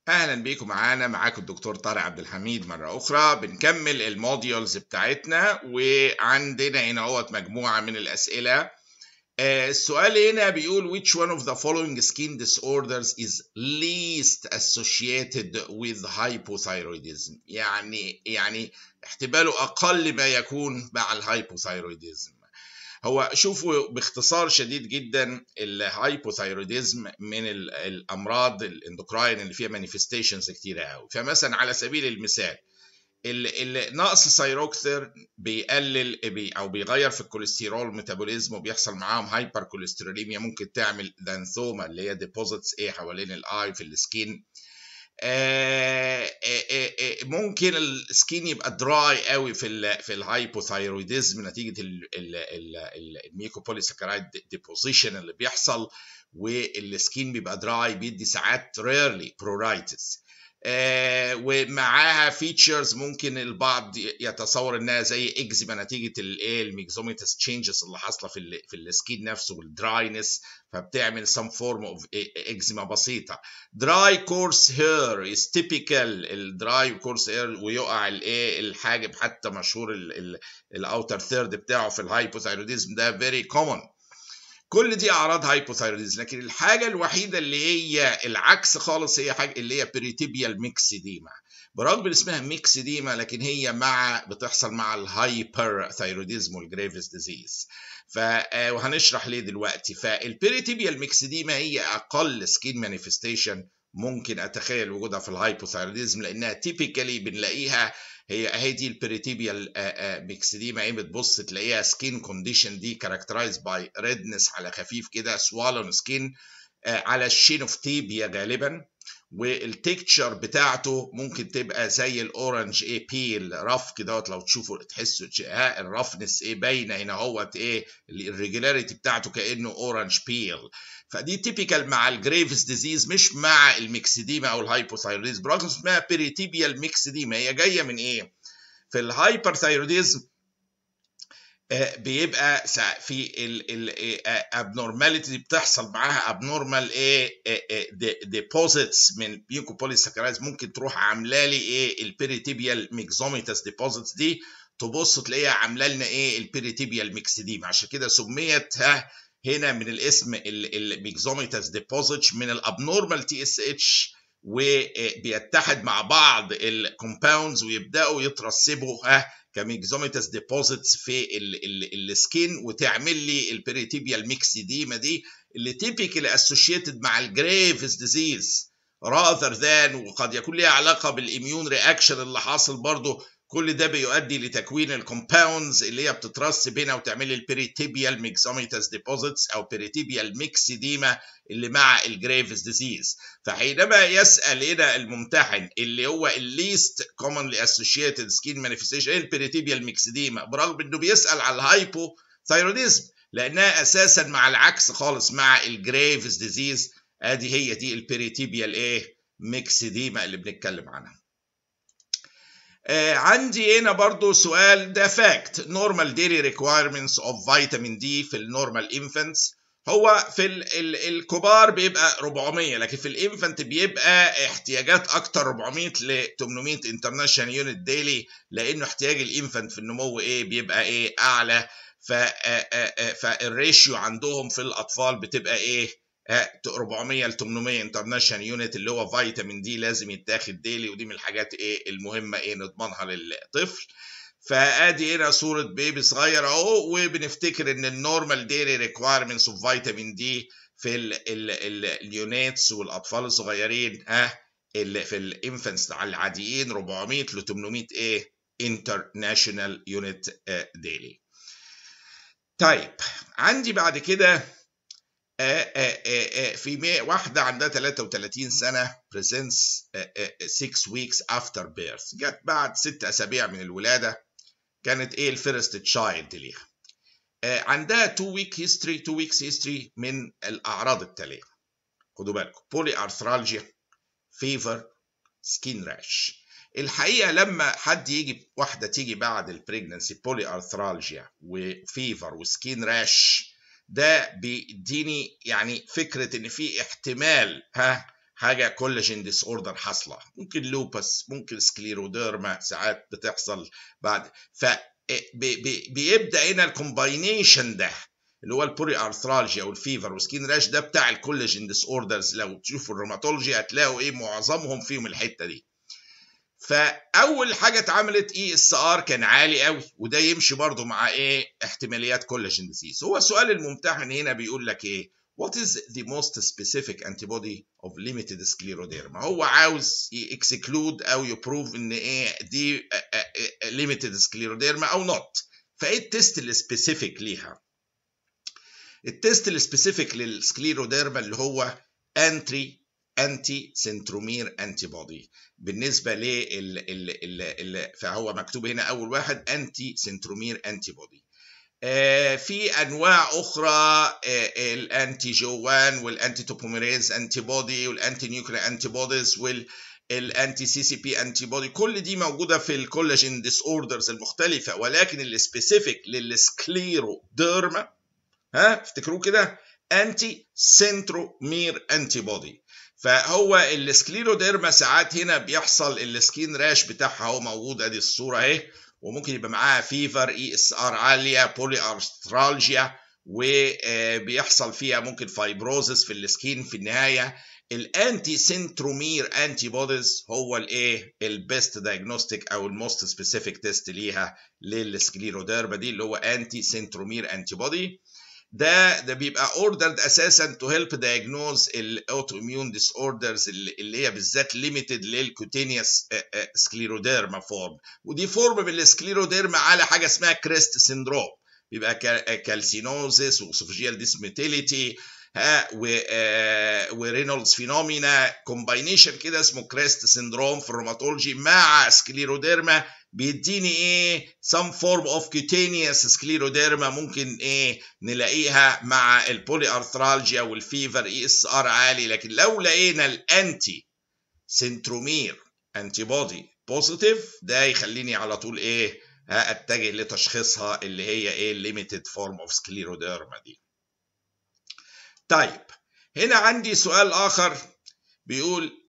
اهلا بيكم معانا معاكم الدكتور طارق عبد الحميد مره اخرى بنكمل الموديولز بتاعتنا وعندنا هنا اهوت مجموعه من الاسئله آه، السؤال هنا بيقول which one of the following skin disorders is least associated with hypothyroidism يعني يعني احتماله اقل ما يكون مع الهايبوثايرويدزم هو شوفوا باختصار شديد جدا الهايبوثايروديزم من الامراض الاندوكراين اللي فيها مانيفستيشنز كتيره قوي فمثلا على سبيل المثال نقص الثايروكسير بيقلل بي او بيغير في الكوليسترول ميتابوليزم وبيحصل معاهم هايبر كوليستروليميا ممكن تعمل دانثوما اللي هي ديبوزيتس ايه حوالين الاي في السكين ممكن السكين يبقى دراي قوي في ال في الهايبوثايرويدزم نتيجه الميكوبوليساكرايد ديبوزيشن اللي بيحصل والسكين بيبقى دراي بيدي ساعات ريرلي برورايتس آه ومعاها فيتشرز ممكن البعض يتصور انها زي اكزيما نتيجه الايه الميكزوميتس تشينجز اللي حاصله في ال في السكين نفسه والدراينس فبتعمل some form of eczema بسيطه dry coarse hair is typical الدراي coarse hair ويقع الايه الحاجب حتى مشهور الاوتر ثيرد بتاعه في الهايبوثايروديزم ده very common كل دي اعراض هايبوثايروديزم لكن الحاجه الوحيده اللي هي العكس خالص هي حاجه اللي هي بريتيبيال ميكسيديما برغم ان اسمها ميكسيديما لكن هي مع بتحصل مع الهايبر ثايروديزم والجريفز ديزيز ف وهنشرح ليه دلوقتي فالبريتيبيال ميكسيديما هي اقل سكين مانيفستيشن ممكن اتخيل وجودها في الهايبوثايروديزم لانها تيبيكالي بنلاقيها هي هي دي البريتيبيال ميكسيديما ايه بتبص تلاقيها سكين كونديشن دي كاركترايز باي ريدنس على خفيف كده سوالون سكين على الشين اوف تيبيا غالبا والتكتشر بتاعته ممكن تبقى زي الاورنج ايه بيل رف كده لو تشوفوا تحسوا الرفنس ايه باينه هنا اهوت ايه الريجولاريتي بتاعته كانه اورنج بيل فدي تيبيكال مع الجريفز ديزيز مش مع الميكسيديما او الهايبوثايروديزم برغم اسمها بيريتيبيال ميكسيديما هي جايه من ايه؟ في الهايبرثايروديزم بيبقى في الابنورماليتي بتحصل معاها ابنورمال ايه ديبوزيتس من ميوكوبوليساكرايز ممكن تروح عامله لي ايه البيريتيبيال ميكزوميتاس ديبوزيتس دي تبص تلاقيها عامله لنا ايه البيريتيبيال ميكسيديما عشان كده سميت ها هنا من الاسم الميكزوميتاس ديبوزيت من الابنورمال تي اس اتش وبيتحد مع بعض الكومباوندز ويبداوا يترسبوا ها كميكزوميتاس ديبوزيتس في السكين وتعمل لي البريتيبيال ميكسيديما دي اللي تيبيكالي اسوشيتد مع الجريفز ديزيز راذر ذان وقد يكون ليها علاقه بالاميون رياكشن اللي حاصل برضه كل ده بيؤدي لتكوين الكومباوندز اللي هي بتترسب هنا وتعمل لي البريتيبيال ميكسوميتاس ديبوزيتس او بريتيبيال ميكسيديما اللي مع الجريفز ديزيز فحينما يسال هنا الممتحن اللي هو الليست كومنلي اسوشيتد سكين مانيفستيشن ايه البريتيبيال ميكسيديما برغم انه بيسال على الهايبو ثايروديزم لانها اساسا مع العكس خالص مع الجريفز ديزيز ادي هي دي البريتيبيال ايه ميكسيديما اللي بنتكلم عنها آه عندي هنا برضو سؤال ده فاكت normal daily requirements of vitamin D في النورمال infants هو في ال ال الكبار بيبقى 400 لكن في الانفنت بيبقى احتياجات اكتر 400 ل 800 انترناشونال يونت ديلي لانه احتياج الانفنت في النمو ايه بيبقى ايه اعلى فالريشيو عندهم في الاطفال بتبقى ايه 400 ل 800 انترناشونال يونت اللي هو فيتامين دي لازم يتاخد ديلي ودي من الحاجات ايه المهمه ايه نضمنها للطفل فادي هنا صوره بيبي صغير اهو وبنفتكر ان النورمال ديلي ريكوايرمنتس اوف فيتامين دي في اليونتس والاطفال الصغيرين ها اللي في الانفنتس العاديين 400 ل 800 ايه انترناشونال يونت ديلي طيب عندي بعد كده في واحدة عندها 33 سنة presents 6 weeks after birth جت بعد ست أسابيع من الولادة كانت إيه الفيرست تشايلد ليها عندها 2 week history 2 weeks history من الأعراض التالية خدوا بالكم بولي أرثرالجيا فيفر سكين راش الحقيقة لما حد يجي واحدة تيجي بعد البريجننسي بولي أرثرالجيا وفيفر وسكين راش ده بيديني يعني فكره ان في احتمال ها حاجه كولاجين ديس اوردر حاصله ممكن لوبس ممكن سكليروديرما ساعات بتحصل بعد ف بيبدا هنا الكومباينيشن ده اللي هو البوري ارثرالجيا والفيفر والسكين راش ده بتاع الكولاجين ديس اوردرز لو تشوفوا الروماتولوجي هتلاقوا ايه معظمهم فيهم الحته دي فاول حاجه اتعملت اي اس ار كان عالي قوي وده يمشي برضو مع ايه احتماليات كولاجين ديزيز هو السؤال الممتحن هنا بيقول لك ايه What is the most specific antibody of limited scleroderma؟ هو عاوز يكسكلود او يبروف ان ايه دي limited scleroderma او not. فايه التست السبيسيفيك ليها؟ التست السبيسيفيك للسكليروديرما اللي هو انتري انتي سنترومير انتي بودي بالنسبه لل فهو مكتوب هنا اول واحد انتي سنترومير انتي بودي آه في انواع اخرى آه الانتي جوان والانتي توبوميريز انتي بودي والانتي نيوكلير انتي بوديز والانتي سي سي بي انتي بودي كل دي موجوده في الكولاجين ديس اوردرز المختلفه ولكن السبيسيفيك للسكليروديرما ها افتكروه كده انتي سنترومير انتي بودي فهو السكليروديرما ساعات هنا بيحصل السكين راش بتاعها هو موجود ادي الصوره اهي وممكن يبقى معاها فيفر اي اس ار عاليه بولي ارثرالجيا وبيحصل فيها ممكن فايبروزس في السكين في النهايه الانتي سنترومير انتي بوديز هو الايه البيست دايجنوستيك او الموست سبيسيفيك تيست ليها للسكليروديرما دي اللي هو انتي سنترومير انتي بودي ده ده بيبقى اوردرد اساسا تو هيلب دايجنوز الاوتو اميون ديس اوردرز اللي هي بالذات ليميتد للكوتينيوس سكليروديرما فورم ودي فورم من السكليروديرما على حاجه اسمها كريست سيندروم بيبقى كالسينوزيس وسوفجيال ديسموتيليتي ها و ورينولدز فينومينا كومباينيشن كده اسمه كريست سيندروم في الروماتولوجي مع سكليروديرما بيديني ايه some form of cutaneous scleroderma ممكن ايه نلاقيها مع البولي ارثرالجيا والفيفر اي اس ار عالي لكن لو لقينا الانتي سنترومير انتي بودي بوزيتيف ده يخليني على طول ايه اتجه لتشخيصها اللي هي ايه limited form of scleroderma دي طيب هنا عندي سؤال اخر بيقول